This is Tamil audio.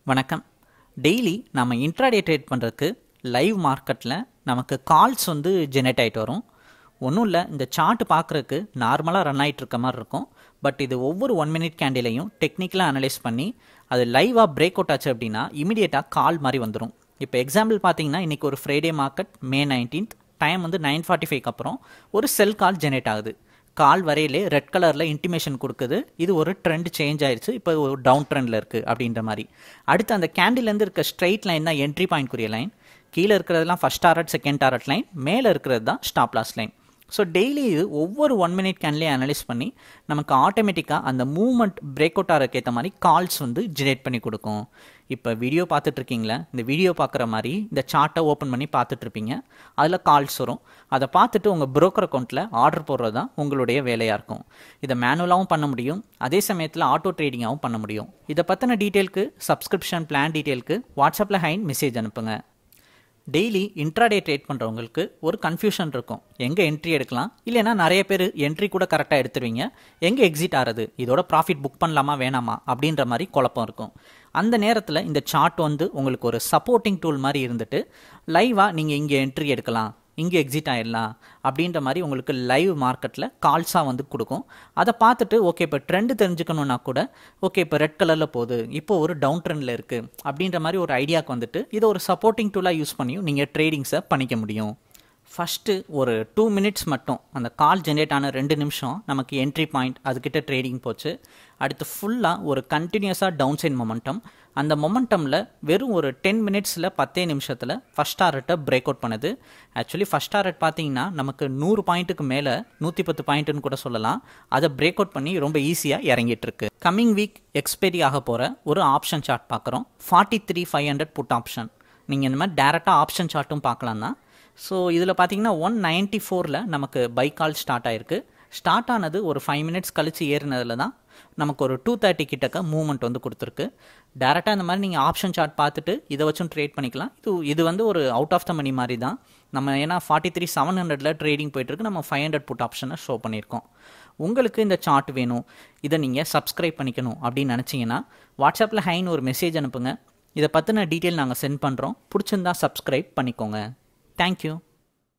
வணக்கம் டெய்லி நம்ம இன்ட்ராடே ட்ரேட் பண்ணுறதுக்கு லைவ் மார்க்கெட்டில் நமக்கு கால்ஸ் வந்து ஜெனரேட் ஆகிட்டு வரும் ஒன்றும் இல்லை இந்த சார்ட் பார்க்குறதுக்கு நார்மலாக ரன் ஆகிட்டு இருக்க மாதிரி இருக்கும் பட் இது ஒவ்வொரு ஒன் மினிட் கேண்டிலையும் டெக்னிக்கலாக அனலைஸ் பண்ணி அது லைவாக பிரேக் அவுட் ஆச்சு அப்படின்னா இமீடியட்டாக கால் மாதிரி வந்துடும் இப்போ எக்ஸாம்பிள் பார்த்தீங்கன்னா இன்றைக்கி ஒரு Friday market May nineteenth time வந்து நைன் ஃபார்ட்டி ஃபைவ்க்கு அப்புறம் ஒரு செல் கால் ஜெனரேட் ஆகுது கால் வரையிலே ரெட் கலரில் இன்டிமேஷன் கொடுக்குது இது ஒரு ட்ரெண்ட் சேஞ்ச் ஆயிடுச்சு இப்போ ஒரு டவுன் ட்ரெண்டில் இருக்குது அப்படின்ற மாதிரி அடுத்து அந்த கேண்டில்லேருந்து இருக்க ஸ்ட்ரைட் லைன் தான் என்ட்ரி பாயிண்ட்க்குரிய லைன் கீழே இருக்கிறதெல்லாம் first target second target line மேலே இருக்கிறது தான் stop loss line so daily இது ஒவ்வொரு ஒன் மினிட் கேன்லேயும் அனலைஸ் பண்ணி நமக்கு ஆட்டோமேட்டிக்காக அந்த மூவ்மெண்ட் பிரேக் அவுட் ஆகிறதுக்கு ஏற்ற மாதிரி கால்ஸ் வந்து ஜெனரேட் பண்ணி கொடுக்கும் இப்போ வீடியோ பார்த்துட்ருக்கீங்களா இந்த வீடியோ பார்க்குற மாதிரி இந்த சார்ட்டை ஓப்பன் பண்ணி பார்த்துட்ருப்பீங்க அதில் கால்ஸ் வரும் அதை பார்த்துட்டு உங்கள் broker அக்கௌண்ட்டில் ஆர்டர் போடுறது தான் உங்களுடைய வேலையாக இருக்கும் இதை மேனுவலாகவும் பண்ண முடியும் அதே சமயத்தில் ஆட்டோ ட்ரேடிங்காகவும் பண்ண முடியும் இதை பற்றின டீட்டெயிலுக்கு சப்ஸ்கிரிப்ஷன் பிளான் டீட்டெயிலுக்கு வாட்ஸ்அப்பில் ஹைன் மெசேஜ் அனுப்புங்க டெய்லி இன்ட்ராடே ட்ரேட் பண்ணுறவங்களுக்கு ஒரு கன்ஃபியூஷன் இருக்கும் எங்கே என்ட்ரி எடுக்கலாம் இல்லைன்னா நிறைய பேர் என்ட்ரி கூட கரெக்டாக எடுத்துருவீங்க எங்கே எக்ஸிட் ஆகிறது இதோட ப்ராஃபிட் புக் பண்ணலாமா வேணாமா அப்படின்ற மாதிரி குழப்பம் இருக்கும் அந்த நேரத்தில் இந்த சார்ட் வந்து உங்களுக்கு ஒரு சப்போர்ட்டிங் டூல் மாதிரி இருந்துட்டு லைவாக நீங்கள் இங்கே என்ட்ரி எடுக்கலாம் இங்கே எக்ஸிட் ஆயிடலாம் அப்படின்ற மாதிரி உங்களுக்கு லைவ் மார்க்கெட்டில் கால்ஸாக வந்து கொடுக்கும் அதை பார்த்துட்டு ஓகே இப்போ ட்ரெண்டு தெரிஞ்சுக்கணுன்னா கூட ஓகே இப்போ ரெட் கலரில் போகுது இப்போ ஒரு டவுன் ட்ரெண்டில் இருக்குது அப்படின்ற மாதிரி ஒரு ஐடியாவுக்கு வந்துட்டு இதை ஒரு சப்போர்ட்டிங் டூலாக யூஸ் பண்ணியும் நீங்கள் ட்ரேடிங்ஸை பண்ணிக்க முடியும் ஃபஸ்ட்டு ஒரு டூ மினிட்ஸ் மட்டும் அந்த கால் ஜென்ரேட் ஆன ரெண்டு நிமிஷம் நமக்கு என்ட்ரி பாயிண்ட் அதுக்கிட்ட ட்ரேடிங் போச்சு அடுத்து ஃபுல்லாக ஒரு கண்டினியூஸாக டவுன் சைட் மொமெண்டம் அந்த மொமெண்டமில் வெறும் ஒரு டென் மினிட்ஸில் பத்தே நிமிஷத்தில் ஃபஸ்ட் டாரட்டை பிரேக் அவுட் பண்ணுது ஆக்சுவலி ஃபஸ்ட் டாரட் பார்த்தீங்கன்னா நமக்கு நூறு பாயிண்ட்டுக்கு மேலே நூற்றி பத்து பாயிண்ட்டுன்னு கூட சொல்லலாம் அதை பிரேக் அவுட் பண்ணி ரொம்ப ஈஸியாக இறங்கிட்டு இருக்கு கம்மிங் வீக் எக்ஸ்பைரி ஆக போகிற ஒரு ஆப்ஷன் சார்ட் பார்க்குறோம் forty three five hundred put option நீங்கள் இந்த மாதிரி டேரெக்டாக ஆப்ஷன் சார்ட்டும் பார்க்கலாம் தான் ஸோ இதில் பார்த்தீங்கன்னா ஒன் நைன்ட்டி ஃபோரில் நமக்கு பை கால் ஸ்டார்ட் ஆயிருக்கு ஸ்டார்ட் ஆனது ஒரு ஃபைவ் மினிட்ஸ் கழித்து ஏறினதில் தான் நமக்கு ஒரு டூ தேர்ட்டி கிட்டக்க மூவ்மெண்ட் வந்து கொடுத்துருக்கு டேரெக்டாக இந்த மாதிரி நீங்கள் ஆப்ஷன் சார்ட் பார்த்துட்டு இதை வச்சும் ட்ரேட் பண்ணிக்கலாம் இது இது வந்து ஒரு அவுட் ஆஃப் த மணி மாதிரி தான் நம்ம ஏன்னா ஃபார்ட்டி த்ரீ செவன் ஹண்ட்ரடில் ட்ரேடிங் போயிட்டுருக்கு நம்ம ஃபைவ் ஹண்ட்ரட் புட் ஆப்ஷனை ஷோ பண்ணியிருக்கோம் உங்களுக்கு இந்த சார்ட் வேணும் இதை நீங்கள் சப்ஸ்கிரைப் பண்ணிக்கணும் அப்படின்னு நினச்சிங்கன்னா வாட்ஸ்அப்பில் ஹைன்னு ஒரு மெசேஜ் அனுப்புங்க இதை பற்றின டீட்டெயில் நாங்கள் சென்ட் பண்ணுறோம் பிடிச்சிருந்தா சப்ஸ்கிரைப் பண்ணிக்கோங்க தேங்க்யூ